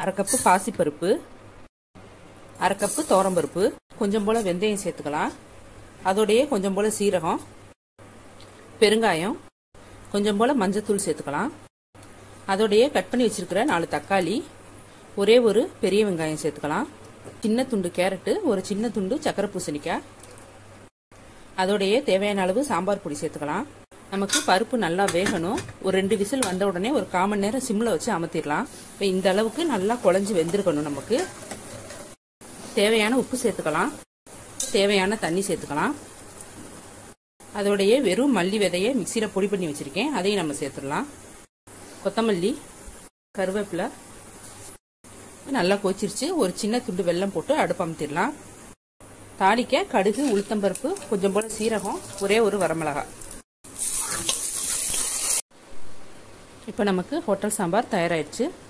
அரை கப்பு பாசிப்பருப்பு அரை கப்பு தோரம்பருப்பு கொஞ்சம் போல் வெந்தயம் சேர்த்துக்கலாம் அதோடையே கொஞ்சம் போல் சீரகம் பெருங்காயம் கொஞ்சம் போல் மஞ்சத்தூள் சேர்த்துக்கலாம் அதோடையே கட் பண்ணி வச்சிருக்கிற நாலு தக்காளி ஒரே ஒரு பெரிய வெங்காயம் சேர்த்துக்கலாம் சின்ன துண்டு கேரட்டு ஒரு சின்ன துண்டு சக்கரை பூசணிக்காய் அதோடையே தேவையான அளவு சாம்பார் பொடி சேர்த்துக்கலாம் நமக்கு பருப்பு நல்லா வேகணும் ஒரு ரெண்டு விசில் வந்த உடனே ஒரு கால் மணி நேரம் சிம்மில் வச்சு அமர்த்திடலாம் இப்போ இந்த அளவுக்கு நல்லா குழஞ்சி வெந்திருக்கணும் நமக்கு தேவையான உப்பு சேர்த்துக்கலாம் தேவையான தண்ணி சேர்த்துக்கலாம் அதோடையே வெறும் மல்லி விதையை மிக்சியில் பொடி பண்ணி வச்சுருக்கேன் அதையும் நம்ம சேர்த்துடலாம் கொத்தமல்லி கருவேப்பிலை நல்லா கொச்சிருச்சு ஒரு சின்ன துண்டு வெல்லம் போட்டு அடுப்பு அமுத்திடலாம் தாளிக்க கடுகு உளுத்தம்பருப்பு கொஞ்சம் போல சீரகம் ஒரே ஒரு வரமிளகாய் இப்போ நமக்கு ஹோட்டல் சாம்பார் தயாராகிடுச்சு